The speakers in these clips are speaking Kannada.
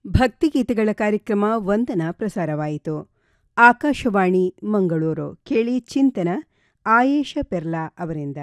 ಭಕ್ತಿಗೀತೆಗಳ ಕಾರ್ಯಕ್ರಮ ವಂದನ ಪ್ರಸಾರವಾಯಿತು ಆಕಾಶವಾಣಿ ಮಂಗಳೂರು ಕೇಳಿ ಚಿಂತನ ಆಯೇಷ ಪೆರ್ಲಾ ಅವರಿಂದ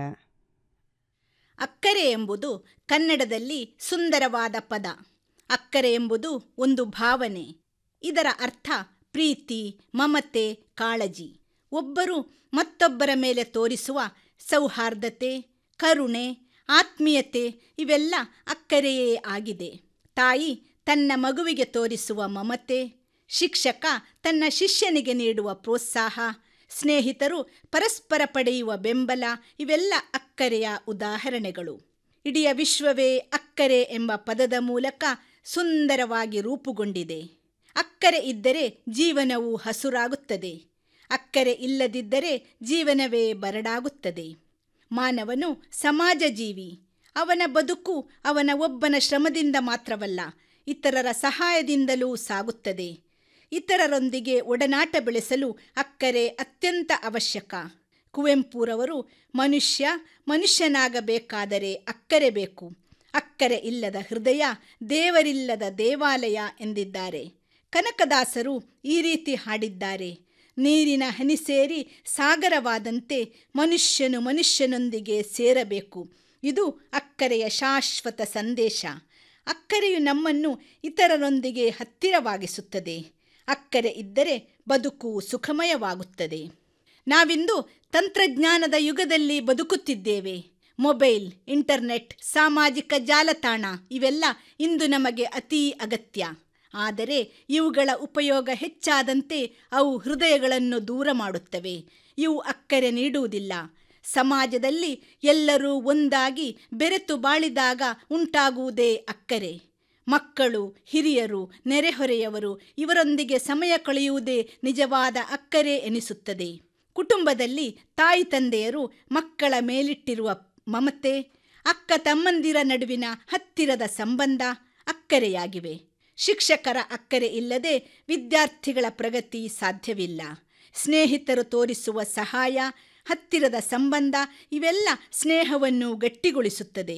ಅಕ್ಕರೆ ಎಂಬುದು ಕನ್ನಡದಲ್ಲಿ ಸುಂದರವಾದ ಪದ ಅಕ್ಕರೆ ಎಂಬುದು ಒಂದು ಭಾವನೆ ಇದರ ಅರ್ಥ ಪ್ರೀತಿ ಮಮತೆ ಕಾಳಜಿ ಒಬ್ಬರು ಮತ್ತೊಬ್ಬರ ಮೇಲೆ ತೋರಿಸುವ ಸೌಹಾರ್ದತೆ ಕರುಣೆ ಆತ್ಮೀಯತೆ ಇವೆಲ್ಲ ಅಕ್ಕರೆಯೇ ಆಗಿದೆ ತಾಯಿ ತನ್ನ ಮಗುವಿಗೆ ತೋರಿಸುವ ಮಮತೆ ಶಿಕ್ಷಕ ತನ್ನ ಶಿಷ್ಯನಿಗೆ ನೀಡುವ ಪ್ರೋತ್ಸಾಹ ಸ್ನೇಹಿತರು ಪರಸ್ಪರ ಪಡೆಯುವ ಬೆಂಬಲ ಇವೆಲ್ಲ ಅಕ್ಕರೆಯ ಉದಾಹರಣೆಗಳು ಇಡೀ ವಿಶ್ವವೇ ಅಕ್ಕರೆ ಎಂಬ ಪದದ ಮೂಲಕ ಸುಂದರವಾಗಿ ರೂಪುಗೊಂಡಿದೆ ಅಕ್ಕರೆ ಇದ್ದರೆ ಜೀವನವು ಹಸುರಾಗುತ್ತದೆ ಅಕ್ಕರೆ ಇಲ್ಲದಿದ್ದರೆ ಜೀವನವೇ ಬರಡಾಗುತ್ತದೆ ಮಾನವನು ಸಮಾಜ ಜೀವಿ ಅವನ ಬದುಕು ಅವನ ಒಬ್ಬನ ಶ್ರಮದಿಂದ ಮಾತ್ರವಲ್ಲ ಇತರರ ಸಹಾಯದಿಂದಲೂ ಸಾಗುತ್ತದೆ ಇತರರೊಂದಿಗೆ ಒಡನಾಟ ಬೆಳೆಸಲು ಅಕ್ಕರೆ ಅತ್ಯಂತ ಅವಶ್ಯಕ ಕುವೆಂಪುರವರು ಮನುಷ್ಯ ಮನುಷ್ಯನಾಗಬೇಕಾದರೆ ಅಕ್ಕರೆ ಬೇಕು ಅಕ್ಕರೆ ಇಲ್ಲದ ಹೃದಯ ದೇವರಿಲ್ಲದ ದೇವಾಲಯ ಎಂದಿದ್ದಾರೆ ಕನಕದಾಸರು ಈ ರೀತಿ ಹಾಡಿದ್ದಾರೆ ನೀರಿನ ಹನಿ ಸೇರಿ ಸಾಗರವಾದಂತೆ ಮನುಷ್ಯನು ಮನುಷ್ಯನೊಂದಿಗೆ ಸೇರಬೇಕು ಇದು ಅಕ್ಕರೆಯ ಶಾಶ್ವತ ಸಂದೇಶ ಅಕ್ಕರೆಯು ನಮ್ಮನ್ನು ಇತರರೊಂದಿಗೆ ಹತ್ತಿರವಾಗಿಸುತ್ತದೆ ಅಕ್ಕರೆ ಇದ್ದರೆ ಬದುಕು ಸುಖಮಯವಾಗುತ್ತದೆ ನಾವಿಂದು ತಂತ್ರಜ್ಞಾನದ ಯುಗದಲ್ಲಿ ಬದುಕುತ್ತಿದ್ದೇವೆ ಮೊಬೈಲ್ ಇಂಟರ್ನೆಟ್ ಸಾಮಾಜಿಕ ಜಾಲತಾಣ ಇವೆಲ್ಲ ಇಂದು ನಮಗೆ ಅತೀ ಅಗತ್ಯ ಆದರೆ ಇವುಗಳ ಉಪಯೋಗ ಹೆಚ್ಚಾದಂತೆ ಅವು ಹೃದಯಗಳನ್ನು ದೂರ ಮಾಡುತ್ತವೆ ಇವು ಅಕ್ಕರೆ ನೀಡುವುದಿಲ್ಲ ಸಮಾಜದಲ್ಲಿ ಎಲ್ಲರೂ ಒಂದಾಗಿ ಬೆರೆತು ಬಾಳಿದಾಗ ಉಂಟಾಗುವುದೇ ಅಕ್ಕರೆ ಮಕ್ಕಳು ಹಿರಿಯರು ನೆರೆಹೊರೆಯವರು ಇವರೊಂದಿಗೆ ಸಮಯ ಕಳೆಯುವುದೇ ನಿಜವಾದ ಅಕ್ಕರೆ ಎನಿಸುತ್ತದೆ ಕುಟುಂಬದಲ್ಲಿ ತಾಯಿ ತಂದೆಯರು ಮಕ್ಕಳ ಮೇಲಿಟ್ಟಿರುವ ಮಮತೆ ಅಕ್ಕ ತಮ್ಮಂದಿರ ನಡುವಿನ ಹತ್ತಿರದ ಸಂಬಂಧ ಅಕ್ಕರೆಯಾಗಿವೆ ಶಿಕ್ಷಕರ ಅಕ್ಕರೆ ಇಲ್ಲದೆ ವಿದ್ಯಾರ್ಥಿಗಳ ಪ್ರಗತಿ ಸಾಧ್ಯವಿಲ್ಲ ಸ್ನೇಹಿತರು ತೋರಿಸುವ ಸಹಾಯ ಹತ್ತಿರದ ಸಂಬಂಧ ಇವೆಲ್ಲ ಸ್ನೇಹವನ್ನು ಗಟ್ಟಿಗೊಳಿಸುತ್ತದೆ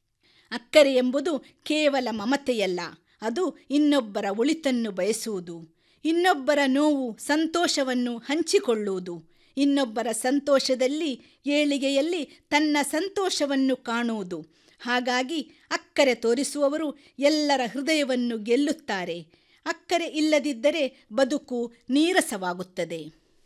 ಅಕ್ಕರೆ ಎಂಬುದು ಕೇವಲ ಮಮತೆಯಲ್ಲ ಅದು ಇನ್ನೊಬ್ಬರ ಒಳಿತನ್ನು ಬಯಸುವುದು ಇನ್ನೊಬ್ಬರ ನೋವು ಸಂತೋಷವನ್ನು ಹಂಚಿಕೊಳ್ಳುವುದು ಇನ್ನೊಬ್ಬರ ಸಂತೋಷದಲ್ಲಿ ಏಳಿಗೆಯಲ್ಲಿ ತನ್ನ ಸಂತೋಷವನ್ನು ಕಾಣುವುದು ಹಾಗಾಗಿ ಅಕ್ಕರೆ ತೋರಿಸುವವರು ಎಲ್ಲರ ಹೃದಯವನ್ನು ಗೆಲ್ಲುತ್ತಾರೆ ಅಕ್ಕರೆ ಇಲ್ಲದಿದ್ದರೆ ಬದುಕು ನೀರಸವಾಗುತ್ತದೆ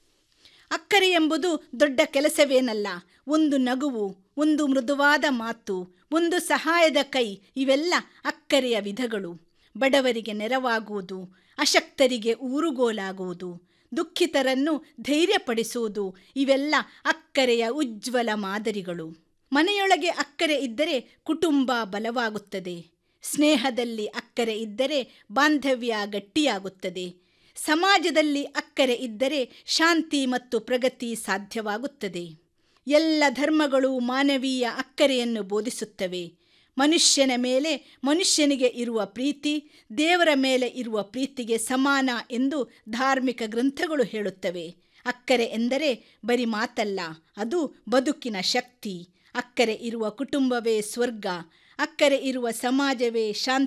ಅಕ್ಕರೆ ಎಂಬುದು ದೊಡ್ಡ ಕೆಲಸವೇನಲ್ಲ ಒಂದು ನಗುವು ಒಂದು ಮೃದುವಾದ ಮಾತು ಒಂದು ಸಹಾಯದ ಕೈ ಇವೆಲ್ಲ ಅಕ್ಕರೆಯ ವಿಧಗಳು ಬಡವರಿಗೆ ನೆರವಾಗುವುದು ಅಶಕ್ತರಿಗೆ ಊರುಗೋಲಾಗುವುದು ದುಃಖಿತರನ್ನು ಧೈರ್ಯಪಡಿಸುವುದು ಇವೆಲ್ಲ ಅಕ್ಕರೆಯ ಉಜ್ವಲ ಮಾದರಿಗಳು ಮನೆಯೊಳಗೆ ಅಕ್ಕರೆ ಇದ್ದರೆ ಕುಟುಂಬ ಬಲವಾಗುತ್ತದೆ ಸ್ನೇಹದಲ್ಲಿ ಅಕ್ಕರೆ ಇದ್ದರೆ ಬಾಂಧವ್ಯ ಗಟ್ಟಿಯಾಗುತ್ತದೆ ಸಮಾಜದಲ್ಲಿ ಅಕ್ಕರೆ ಇದ್ದರೆ ಶಾಂತಿ ಮತ್ತು ಪ್ರಗತಿ ಸಾಧ್ಯವಾಗುತ್ತದೆ ಎಲ್ಲ ಧರ್ಮಗಳು ಮಾನವೀಯ ಅಕ್ಕರೆಯನ್ನು ಬೋಧಿಸುತ್ತವೆ ಮನುಷ್ಯನ ಮೇಲೆ ಮನುಷ್ಯನಿಗೆ ಇರುವ ಪ್ರೀತಿ ದೇವರ ಮೇಲೆ ಇರುವ ಪ್ರೀತಿಗೆ ಸಮಾನ ಎಂದು ಧಾರ್ಮಿಕ ಗ್ರಂಥಗಳು ಹೇಳುತ್ತವೆ ಅಕ್ಕರೆ ಎಂದರೆ ಬರಿ ಮಾತಲ್ಲ ಅದು ಬದುಕಿನ ಶಕ್ತಿ ಅಕ್ಕರೆ ಇರುವ ಕುಟುಂಬವೇ ಸ್ವರ್ಗ ಅಕ್ಕರೆ ಇರುವ ಸಮಾಜವೇ ಶಾಂತಿ